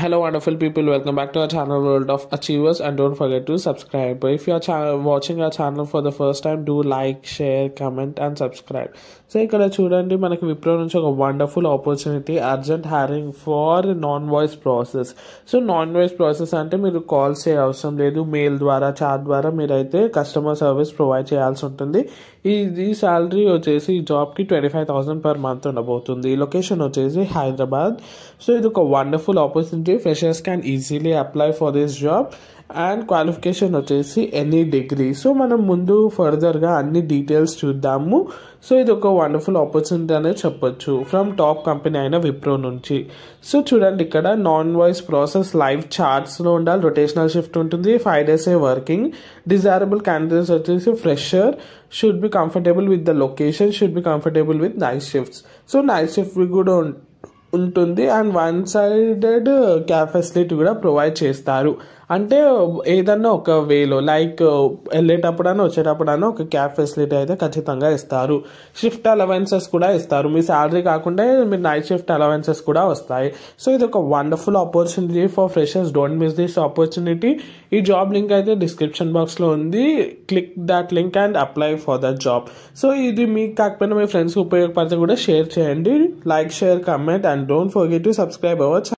Hello, wonderful people. Welcome back to our channel, World of Achievers, and don't forget to subscribe. If you are cha- watching our channel for the first time, do like, share, comment, and subscribe. So ఇక్కడ చూడండి మనకి విప్రో నుంచి ఒక wonderful opportunity urgent hiring for non voice process so non voice process అంటే మీరు calls చేయ అవసరం లేదు మెయిల్ ద్వారా చాట్ ద్వారా మీరైతే కస్టమర్ సర్వీస్ ప్రొవైడ్ చేయాల్సి ఉంటుంది ఇది శాలరీ వచ్చేసి ఈ జాబ్కి twenty five thousand per month ఉండబోతుంది లొకేషన్ వచ్చేసి హైదరాబాద్ సో ఇది ఒక wonderful opportunity freshers can easily apply for this job and qualification వచ్చేసి ఎనీ డిగ్రీ సో మనం ముందు ఫర్దర్గా అన్ని డీటెయిల్స్ చూద్దాము సో ఇది ఒక వండర్ఫుల్ ఆపర్చునిటీ అనేది చెప్పొచ్చు ఫ్రమ్ టాప్ కంపెనీ అయిన విప్రో నుంచి సో చూడండి ఇక్కడ నాన్ వాయిస్ ప్రాసెస్ లైవ్ చార్ట్స్లో ఉండాలి రొటేషనల్ షిఫ్ట్ ఉంటుంది five days a working desirable candidates వచ్చేసి fresher should be comfortable with the location should be comfortable with night shifts so night shift కూడా ఉం- ఉంటుంది and one sided cab facility కూడా provide చేస్తారు అంటే ఏదన్నా ఒక వేలో లైక్ వెళ్ళేటప్పుడైనా వచ్చేటప్పుడైనా ఒక క్యాబ్ ఫెసిలిటీ అయితే ఖచ్చితంగా ఇస్తారు షిఫ్ట్ అలవెన్సెస్ కూడా ఇస్తారు మీ శాలరీ కాకుండా మీ నైట్ షిఫ్ట్ అలవెన్సెస్ కూడా వస్తాయి సో ఇది ఒక wonderful opportunity for freshers don't miss this opportunity ఈ జాబ్ లింక్ అయితే డిస్క్రిప్షన్ బాక్స్లో ఉంది click that link and apply for that job so ఇది మీకు కాకపోయినా మీ ఫ్రెండ్స్కి ఉపయోగపడితే కూడా షేర్ చేయండి like share comment and don't forget to subscribe hour